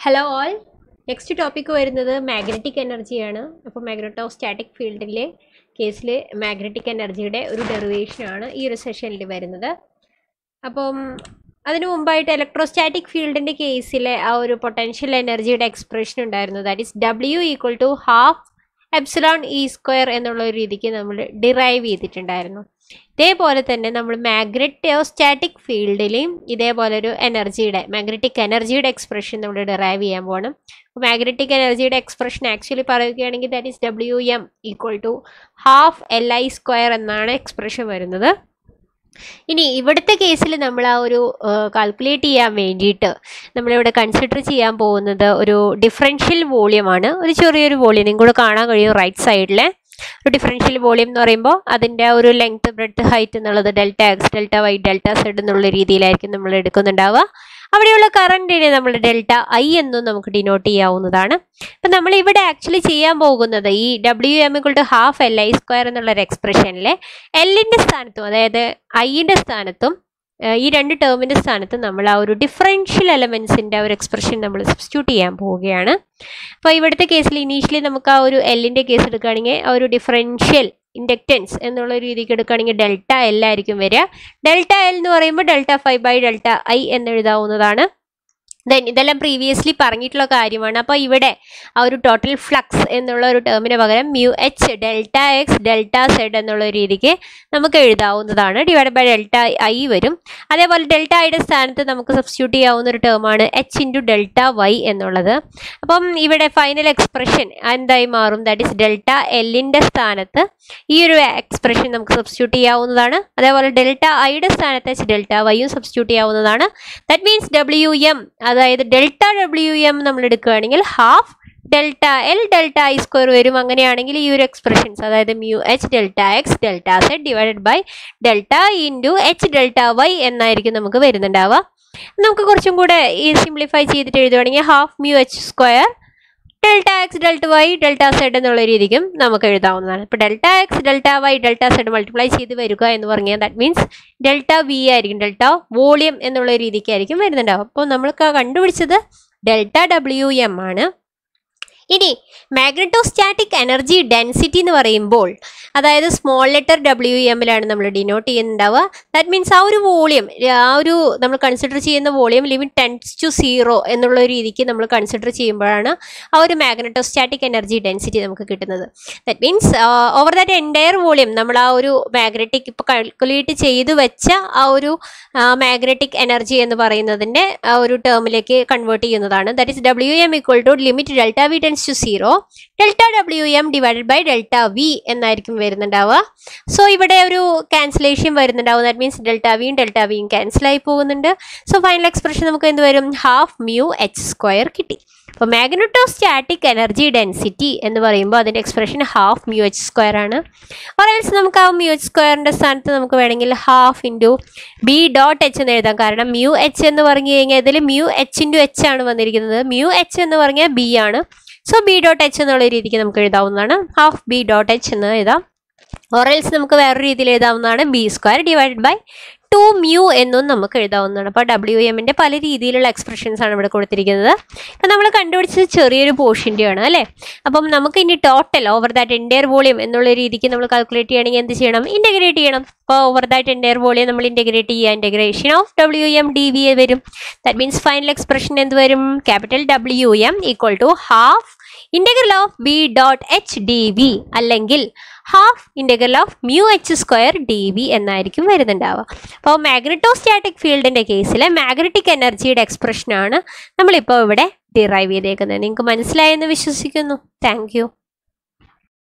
hello all next topic വരുന്നത് magnetic എനർജിയാണ് അപ്പോൾ മാഗ്നറ്റോസ്റ്റാറ്റിക് ഫീൽഡിലെ കേസിൽ മാഗ്നറ്റിക് എനർജിയുടെ ഒരു ഡെറിവേഷനാണ് ഈ ഒരു സെഷനിൽ വരുന്നത് അപ്പം അതിനു മുമ്പായിട്ട് ഇലക്ട്രോസ്റ്റാറ്റിക് ഫീൽഡിൻ്റെ കേസിലെ ആ ഒരു പൊട്ടൻഷ്യൽ എനർജിയുടെ എക്സ്പ്രഷൻ ഉണ്ടായിരുന്നു that is W equal to half epsilon E square എന്നുള്ള ഒരു രീതിക്ക് നമ്മൾ ഡിറൈവ് ചെയ്തിട്ടുണ്ടായിരുന്നു ഇതേപോലെ തന്നെ നമ്മൾ മാഗ്നറ്റോസ്റ്റാറ്റിക് ഫീൽഡിലെയും ഇതേപോലെ ഒരു എനർജിയുടെ മാഗ്നറ്റിക് എനർജിയുടെ എക്സ്പ്രഷൻ നമ്മൾ ഡിറൈവ് ചെയ്യാൻ പോകണം അപ്പോൾ മാഗ്നറ്റിക് എനർജിയുടെ എക്സ്പ്രഷൻ ആക്ച്വലി പറയുകയാണെങ്കിൽ that is W M equal to half L I square എന്നാണ് എക്സ്പ്രഷൻ വരുന്നത് ഇനി ഇവിടുത്തെ കേസിൽ നമ്മൾ ആ ഒരു കാൽക്കുലേറ്റ് ചെയ്യാൻ വേണ്ടിയിട്ട് നമ്മളിവിടെ കൺസിഡർ ചെയ്യാൻ പോകുന്നത് ഒരു ഡിഫറൻഷ്യൽ വോളിയമാണ് ഒരു ചെറിയൊരു വോളിയം നിങ്ങൾക്ക് കൂടെ കാണാൻ കഴിയും റൈറ്റ് സൈഡിൽ ഒരു ഡിഫറൻഷ്യൽ വോളിയം എന്ന് പറയുമ്പോൾ അതിൻ്റെ ഒരു ലെങ്ത് ബ്രെഡ് ഹൈറ്റ് എന്നുള്ളത് delta X delta Y delta Z എന്നുള്ള രീതിയിലായിരിക്കും നമ്മൾ എടുക്കുന്നുണ്ടാവുക അവിടെയുള്ള കറണ്ടിനെ നമ്മൾ ഡെൽറ്റ ഐ എന്നും നമുക്ക് ഡിനോട്ട് ചെയ്യാവുന്നതാണ് അപ്പം നമ്മൾ ഇവിടെ ആക്ച്വലി ചെയ്യാൻ പോകുന്നത് ഈ W M equal to half L I square എന്നുള്ള ഒരു എക്സ്പ്രഷനിലെ എല്ലിൻ്റെ സ്ഥാനത്തും അതായത് ഐയുടെ സ്ഥാനത്തും ഈ രണ്ട് ടേമിൻ്റെ സ്ഥാനത്ത് നമ്മൾ ആ ഒരു ഡിഫറൻഷ്യൽ എലമെൻസിൻ്റെ ഒരു എക്സ്പ്രഷൻ നമ്മൾ സബ്സ്റ്റിറ്റ്യൂട്ട് ചെയ്യാൻ പോവുകയാണ് അപ്പോൾ ഇവിടുത്തെ കേസിൽ ഇനീഷ്യലി നമുക്ക് ആ ഒരു എല്ലിൻ്റെ കേസ് എടുക്കുകയാണെങ്കിൽ ആ ഒരു ഡിഫറൻഷ്യൽ ഇൻഡക്റ്റൻസ് എന്നുള്ള രീതിക്ക് എടുക്കുകയാണെങ്കിൽ ഡെൽറ്റ എൽ ആയിരിക്കും വരിക ഡെൽറ്റ എൽ എന്ന് പറയുമ്പോൾ delta five by delta I എന്നെഴുതാവുന്നതാണ് ദെൻ ഇതെല്ലാം പ്രീവിയസ്ലി പറഞ്ഞിട്ടുള്ള കാര്യമാണ് അപ്പോൾ ഇവിടെ ആ ഒരു ടോട്ടൽ ഫ്ലക്സ് എന്നുള്ള ഒരു ടേമിന് പകരം mu H delta X delta Z എന്നുള്ള രീതിക്ക് നമുക്ക് എഴുതാവുന്നതാണ് ഡിവൈഡ് ബൈ ഡെൽറ്റ ഐ വരും അതേപോലെ ഡെൽറ്റ ഐയുടെ സ്ഥാനത്ത് നമുക്ക് സബ്സ്റ്റിറ്റ്യൂട്ട് ചെയ്യാവുന്ന ഒരു ടേമാണ് എച്ച് ഇൻറ്റു ഡെൽറ്റ വൈ എന്നുള്ളത് അപ്പം ഇവിടെ ഫൈനൽ എക്സ്പ്രഷൻ എന്തായി മാറും ദാറ്റ് ഇസ് ഡെൽറ്റ എല്ലിൻ്റെ സ്ഥാനത്ത് ഈ ഒരു എക്സ്പ്രഷൻ നമുക്ക് സബ്സ്റ്റിറ്റ്യൂട്ട് ചെയ്യാവുന്നതാണ് അതേപോലെ ഡെൽറ്റ ഐയുടെ സ്ഥാനത്ത് എച്ച് ഡെൽറ്റ വൈയും സബ്സ്റ്റിറ്റ്യൂട്ട് ചെയ്യാവുന്നതാണ് ദാറ്റ് മീൻസ് ഡബ്ല്യു എം അതായത് ഡെൽറ്റ ഡബ്ല്യു എം നമ്മൾ എടുക്കുകയാണെങ്കിൽ half delta L delta I square വരും അങ്ങനെയാണെങ്കിൽ ഈ ഒരു എക്സ്പ്രഷൻസ് അതായത് mu H delta X delta Z divided by delta into H delta Y എന്നായിരിക്കും നമുക്ക് വരുന്നുണ്ടാവുക നമുക്ക് കുറച്ചും കൂടെ ഈ സിംപ്ലിഫൈ ചെയ്തിട്ട് എഴുതുവാണെങ്കിൽ half mu H square delta X delta Y delta Z എന്നുള്ള രീതിക്കും നമുക്ക് എഴുതാവുന്നതാണ് ഇപ്പോൾ delta X delta Y delta Z multiply ചെയ്ത് വരിക എന്ന് പറഞ്ഞാൽ ദാറ്റ് മീൻസ് ഡെൽറ്റ വി ആയിരിക്കും ഡെൽറ്റ വോളിയം എന്നുള്ള രീതിക്കായിരിക്കും വരുന്നുണ്ടാവും അപ്പോൾ നമ്മൾ കണ്ടുപിടിച്ചത് ഡെൽറ്റ ഡബ്ല്യു എം ആണ് ഇനി മാഗ്നറ്റോസ്റ്റാറ്റിക് എനർജി ഡെൻസിറ്റി എന്ന് പറയുമ്പോൾ അതായത് സ്മോൾ ലെറ്റർ ഡബ്ല്യു എമ്മിലാണ് നമ്മൾ ഡിനോട്ട് ചെയ്യുന്നുണ്ടാവുക ദാറ്റ് മീൻസ് ആ ഒരു വോളിയം ആ ഒരു നമ്മൾ കൺസിഡർ ചെയ്യുന്ന volume limit tends to zero എന്നുള്ള രീതിക്ക് നമ്മൾ കൺസിഡർ ചെയ്യുമ്പോഴാണ് ആ ഒരു മാഗ്നറ്റോസ്റ്റാറ്റിക് എനർജി ഡെൻസിറ്റി നമുക്ക് കിട്ടുന്നത് that means over that entire volume നമ്മൾ ആ ഒരു മാഗ്നറ്റിക് ഇപ്പോൾ കാൽക്കുലേറ്റ് ചെയ്ത് വെച്ച ആ ഒരു മാഗ്നറ്റിക് എനർജി എന്ന് പറയുന്നതിൻ്റെ ആ ഒരു ടേമിലേക്ക് കൺവേർട്ട് ചെയ്യുന്നതാണ് that is W M equal to limit delta V tends to zero delta W M divided by delta V എന്നായിരിക്കും വരുന്നുണ്ടാവുക സോ ഇവിടെ ഒരു ക്യാൻസലേഷൻ വരുന്നുണ്ടാവും ദാറ്റ് മീൻസ് ഡെൽറ്റ വിയും ഡെൽറ്റ വിയും ക്യാൻസൽ ആയി പോകുന്നുണ്ട് സോ ഫൈനൽ എക്സ്പ്രഷൻ നമുക്ക് എന്ത് വരും ഹാഫ് മ്യൂ എച്ച് സ്ക്വയർ കിട്ടി അപ്പോൾ മാഗ്നറ്റോസ്റ്റാറ്റിക് എനർജി ഡെൻസിറ്റി എന്ന് പറയുമ്പോൾ അതിൻ്റെ expression half mu H square ആണ് ഓറൽസ് നമുക്ക് ആ മ്യൂ എച്ച് സ്ക്വയറിൻ്റെ സ്ഥാനത്ത് നമുക്ക് വേണമെങ്കിൽ half into B dot H എന്ന് എഴുതാം കാരണം മ്യൂ എച്ച് എന്ന് പറഞ്ഞു കഴിഞ്ഞാൽ ഇതിൽ മ്യൂ എച്ച് ഇൻറ്റു എച്ച് ആണ് വന്നിരിക്കുന്നത് മ്യൂ എച്ച് എന്ന് പറഞ്ഞാൽ ബി ആണ് സോ ബി ഡോട്ട് എച്ച് എന്നുള്ള രീതിക്ക് നമുക്ക് എഴുതാവുന്നതാണ് ഹാഫ് ബി ഡോട്ട് എച്ച് എന്ന് എഴുതാം ഓറൽസ് നമുക്ക് വേറൊരു രീതിയിൽ എഴുതാവുന്നതാണ് B square divided by two mu എന്നും നമുക്ക് എഴുതാവുന്നതാണ് അപ്പോൾ ഡബ്ല്യു എമ്മിൻ്റെ പല രീതിയിലുള്ള എക്സ്പ്രഷൻസ് ആണ് ഇവിടെ കൊടുത്തിരിക്കുന്നത് അപ്പം നമ്മൾ കണ്ടുപിടിച്ചത് ചെറിയൊരു പോർഷൻ്റെയാണ് അല്ലേ അപ്പം നമുക്ക് ഇനി total over that entire volume എന്നുള്ള രീതിക്ക് നമ്മൾ കാൽക്കുലേറ്റ് ചെയ്യണമെങ്കിൽ എന്ത് ചെയ്യണം ഇൻറ്റഗ്രേറ്റ് ചെയ്യണം അപ്പോൾ ഓവർ ദാറ്റ് എൻറ്റയർ വോളിയം നമ്മൾ ഇൻറ്റഗ്രേറ്റ് ചെയ്യുക integration of W M D V എ വരും ദാറ്റ് മീൻസ് ഫൈനൽ എക്സ്പ്രഷൻ എന്ത് വരും capital W M equal to half integral of B dot H D V അല്ലെങ്കിൽ half integral of mu H square D V എന്നായിരിക്കും വരുന്നുണ്ടാവുക അപ്പോൾ magnetostatic ഫീൽഡിൻ്റെ കേസിൽ magnetic എനർജിയുടെ എക്സ്പ്രഷനാണ് നമ്മളിപ്പോൾ ഇവിടെ ഡിറൈവ് ചെയ്തേക്കുന്നത് നിങ്ങൾക്ക് മനസ്സിലായെന്ന് വിശ്വസിക്കുന്നു താങ്ക്